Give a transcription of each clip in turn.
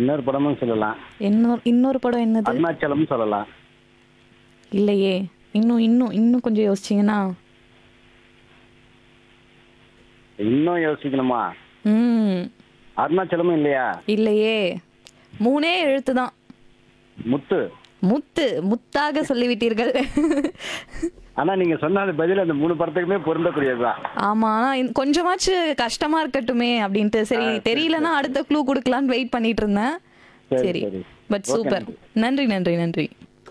இன்னொரு படமும் சொல்லலாம் இன்னொரு இன்னொரு படம் என்னது அருணாச்சலம் சொல்லலாம் இல்லையே இன்னும் இன்னும் இன்னும் கொஞ்சம் யோசிச்சீங்கன்னா இன்னும் யோசிக்கணுமா ம் அருணாச்சலமும் இல்லையா இல்லையே மூணே எழுத்து தான் முத்து முத்து முத்தாக சொல்லிவிட்டீர்கள் ஆனா நீங்க சொன்ன பதில் அந்த மூணு படத்துக்குமே பொருந்தக்கூடியதுதான் ஆமா ஆனா இந்த- கொஞ்சமாச்சு கஷ்டமா இருக்கட்டுமே அப்படின்ட்டு சரி தெரியலன்னா அடுத்த க்ளூ கொடுக்கலான்னு வெயிட் பண்ணிட்டு இருந்தேன் சரி, சரி சரி. பட் Okay, சூப்பர் நன்றி நன்றி நன்றி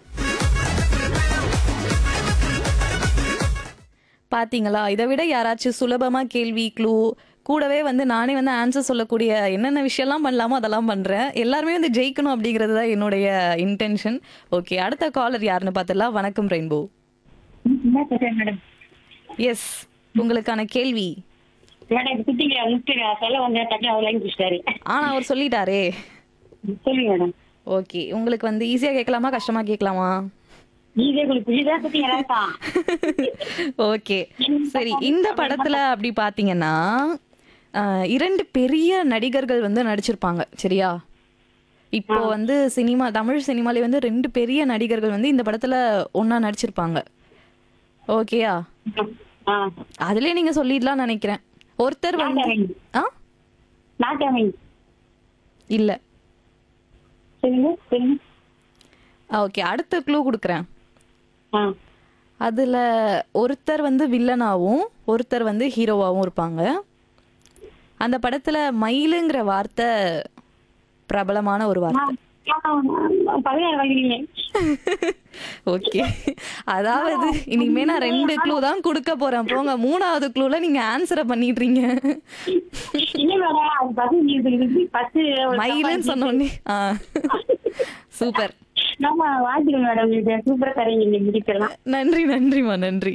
பாத்தீங்களா இதை விட யாராச்சும் சுலபமா கேள்வி க்ளூ கூடவே வந்து நானே வந்து ஆன்சர் சொல்லக்கூடிய என்னென்ன விஷயம்லாம் பண்ணலாமோ அதெல்லாம் பண்றேன் எல்லாருமே வந்து ஜெயிக்கணும் அப்படிங்கிறது தான் என்னுடைய இன்டென்ஷன் ஓகே அடுத்த காலர் யாருன்னு பார்த்துடலாம் வணக்கம் ரெயின்போ என்ன பேசுறேன் மேடம் எஸ் உங்களுக்கான கேள்வி மேடம் குட்டிங்க முட்டுங்க சொல்ல வந்த தட்டு அவர் லைன் பிடிச்சிட்டாரு ஆனா அவர் சொல்லிட்டாரே சொல்லுங்க மேடம் ஓகே உங்களுக்கு வந்து ஈஸியா கேட்கலாமா கஷ்டமா கேட்கலாமா நீதே உங்களுக்கு புரியுதா குட்டிங்க தான் ஓகே சரி இந்த படத்துல அப்படி பாத்தீங்கன்னா ஆஹ், இரண்டு பெரிய நடிகர்கள் வந்து நடிச்சிருப்பாங்க சரியா இப்போ வந்து சினிமா தமிழ் சினிமாலே வந்து ரெண்டு பெரிய நடிகர்கள் வந்து இந்த படத்துல ஒண்ணா நடிச்சிருப்பாங்க ஓகேயா ஆ அதுலயே நீங்க சொல்லிடலாம் நினைக்கிறேன் ஒருத்தர் வந்து ஆ நாட்டாமி இல்ல சொல்லுங்க சொல்லுங்க ஓகே அடுத்த க்ளூ கொடுக்குறேன் ஆ அதுல ஒருத்தர் வந்து வில்லனாவும் ஒருத்தர் வந்து ஹீரோவாவும் இருப்பாங்க அந்த படத்துல மயிலுங்கிற வார்த்தை பிரபலமான ஒரு வார்த்தை பதினாறு வாங்கினீங்க ஓகே அதாவது இனிமே நான் ரெண்டு க்ளூ தான் கொடுக்க போறேன் போங்க மூணாவது க்ளூல நீங்க ஆன்சரை பண்ணிடுறீங்க இல்ல மேடம் அது பதில் நீங்க சொல்லுங்க பத்து மயிலுன்னு சொன்ன உடனே ஆ சூப்பர் நம்ம வாழ்த்துக்கள் மேடம் இது சூப்பரா தரீங்க நீங்க முடிக்கலாம் நன்றி நன்றிமா நன்றி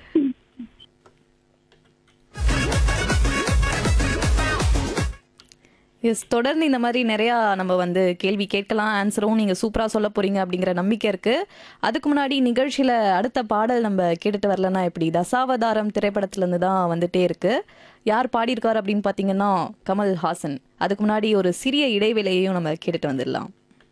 எஸ் தொடர்ந்து இந்த மாதிரி நிறையா நம்ம வந்து கேள்வி கேட்கலாம் ஆன்சரும் நீங்கள் சூப்பராக சொல்ல போறீங்க அப்படிங்கிற நம்பிக்கை இருக்கு அதுக்கு முன்னாடி நிகழ்ச்சியில் அடுத்த பாடல் நம்ம கேட்டுட்டு வரலன்னா எப்படி தசாவதாரம் திரைப்படத்துலேருந்து தான் வந்துட்டே இருக்கு யார் பாடியிருக்காரு அப்படின்னு பார்த்தீங்கன்னா கமல் ஹாசன் அதுக்கு முன்னாடி ஒரு சிறிய இடைவேளையையும் நம்ம கேட்டுட்டு வந்துடலாம்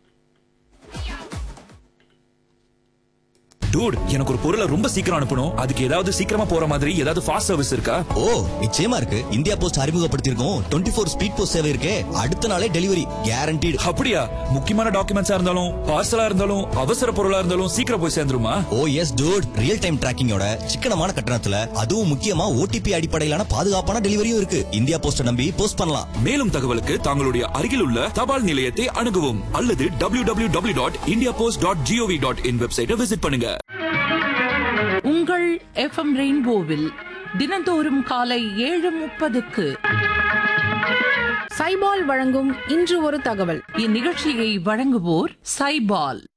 டூட் எனக்கு ஒரு பொருளை ரொம்ப சீக்கிரம் அனுப்பணும் அதுக்கு ஏதாவது சீக்கிரமா போற மாதிரி ஏதாவது ஃபாஸ்ட் சர்வீஸ் இருக்கா ஓ நிச்சயமா இருக்கு இந்தியா போஸ்ட் அறிமுகப்படுத்தியிருக்கோம் டுவெண்ட்டி ஃபோர் ஸ்பீட் போஸ்ட் சேவை இருக்கே அடுத்த நாளே டெலிவரி கேரண்டீடு அப்படியா முக்கியமான டாக்குமெண்ட்ஸா இருந்தாலும் பார்சலா இருந்தாலும் அவசர பொருளா இருந்தாலும் சீக்கிரம் போய் சேர்ந்துருமா oh yes dude real time டிராக்கிங்கோட சிக்கனமான கட்டணத்துல அதுவும் முக்கியமா ஓடிபி அடிப்படையிலான பாதுகாப்பான டெலிவரியும் இருக்கு இந்தியா போஸ்ட நம்பி போஸ்ட் பண்ணலாம் மேலும் தகவலுக்கு தங்களுடைய அருகில் உள்ள தபால் நிலையத்தை அணுகவும் அல்லது W W W dot India post dot G O V dot in வெப்சைட்டை விசிட் பண்ணுங்க உங்கள் எஃப்எம் ரெயின்போவில் தினந்தோறும் காலை ஏழு முப்பதுக்கு சைபால் வழங்கும் இன்று ஒரு தகவல் இந்நிகழ்ச்சியை வழங்குவோர் சைபால்